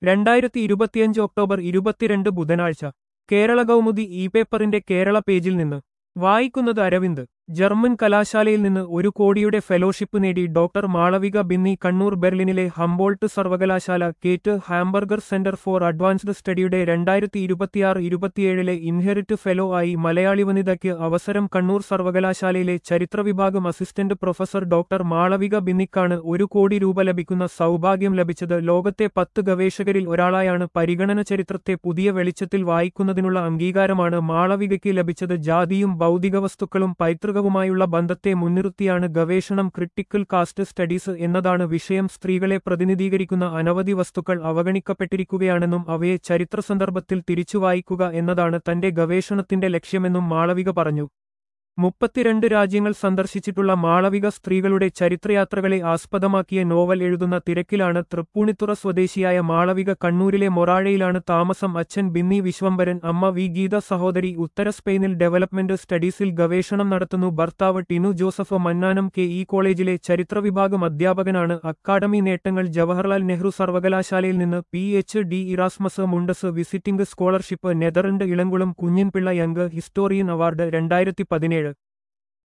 രണ്ടായിരത്തി ഇരുപത്തിയഞ്ച് ഒക്ടോബർ ഇരുപത്തിരണ്ട് ബുധനാഴ്ച കേരള കൗമുദി ഇ പേപ്പറിന്റെ കേരള പേജിൽ നിന്ന് വായിക്കുന്നത് അരവിന്ദ് ജർമ്മൻ കലാശാലയിൽ നിന്ന് ഒരു കോടിയുടെ ഫെലോഷിപ്പ് നേടി ഡോക്ടർ മാളവിക ബിന്നി കണ്ണൂർ ബെർലിനിലെ ഹംബോൾട്ട് സർവകലാശാല Kate Hamburger centre for advanced സ്റ്റഡിയുടെ രണ്ടായിരത്തി ഇരുപത്തിയാറ് ഇരുപത്തിയേഴിലെ ഇൻഹെറിറ്റ് ഫെലോ ആയി മലയാളി വനിതയ്ക്ക് അവസരം കണ്ണൂർ സർവകലാശാലയിലെ ചരിത്ര വിഭാഗം അസിസ്റ്റന്റ് പ്രൊഫസർ ഡോക്ടർ മാളവിക ബിന്നിക്കാണ് ഒരു കോടി രൂപ ലഭിക്കുന്ന സൗഭാഗ്യം ലഭിച്ചത് ലോകത്തെ പത്ത് ഗവേഷകരിൽ ഒരാളായാണ് പരിഗണന ചരിത്രത്തെ പുതിയ വെളിച്ചത്തിൽ വായിക്കുന്നതിനുള്ള അംഗീകാരമാണ് മാളവികയ്ക്ക് ലഭിച്ചത് ജാതിയും ഭൗതിക വസ്തുക്കളും പൈതൃകവുമായുള്ള ബന്ധത്തെ മുൻനിർത്തിയാണ് ഗവേഷണം ക്രിട്ടിക്കൽ കാസ്റ്റ് സ്റ്റഡീസ് എന്നതാണ് വിഷയം സ്ത്രീകളെ പ്രതിനിധീകരിക്കുന്ന അനവധി വസ്തുക്കൾ അവഗണിക്കപ്പെട്ടിരിക്കുകയാണെന്നും അവയെ ചരിത്ര സന്ദർഭത്തിൽ തിരിച്ചു വായിക്കുക എന്നതാണ് തന്റെ ഗവേഷണത്തിന്റെ ലക്ഷ്യമെന്നും മാളവിക പറഞ്ഞു മുപ്പത്തിരണ്ട് രാജ്യങ്ങൾ സന്ദർശിച്ചിട്ടുള്ള മാളവിക സ്ത്രീകളുടെ ചരിത്രയാത്രകളെ ആസ്പദമാക്കിയ നോവൽ എഴുതുന്ന തിരക്കിലാണ് തൃപ്പൂണിത്തുറ സ്വദേശിയായ മാളവിക കണ്ണൂരിലെ മൊറാഴയിലാണ് താമസം അച്ഛൻ ബിന്നി വിശ്വംഭരൻ അമ്മ വി ഗീത സഹോദരി ഉത്തര സ്പെയിനിൽ ഡെവലപ്മെന്റ് സ്റ്റഡീസിൽ ഗവേഷണം നടത്തുന്നു ഭർത്താവ് ടിനു ജോസഫ് മന്നാനം കെ ഇ കോളേജിലെ ചരിത്ര വിഭാഗം അധ്യാപകനാണ് അക്കാഡമി നേട്ടങ്ങൾ ജവഹർലാൽ നെഹ്റു സർവകലാശാലയിൽ നിന്ന് P H D Erasmus Mundus visiting scholarship Netherland Elamkulam Kunjanpillai young historian award രണ്ടായിരത്തി പതിനേഴ്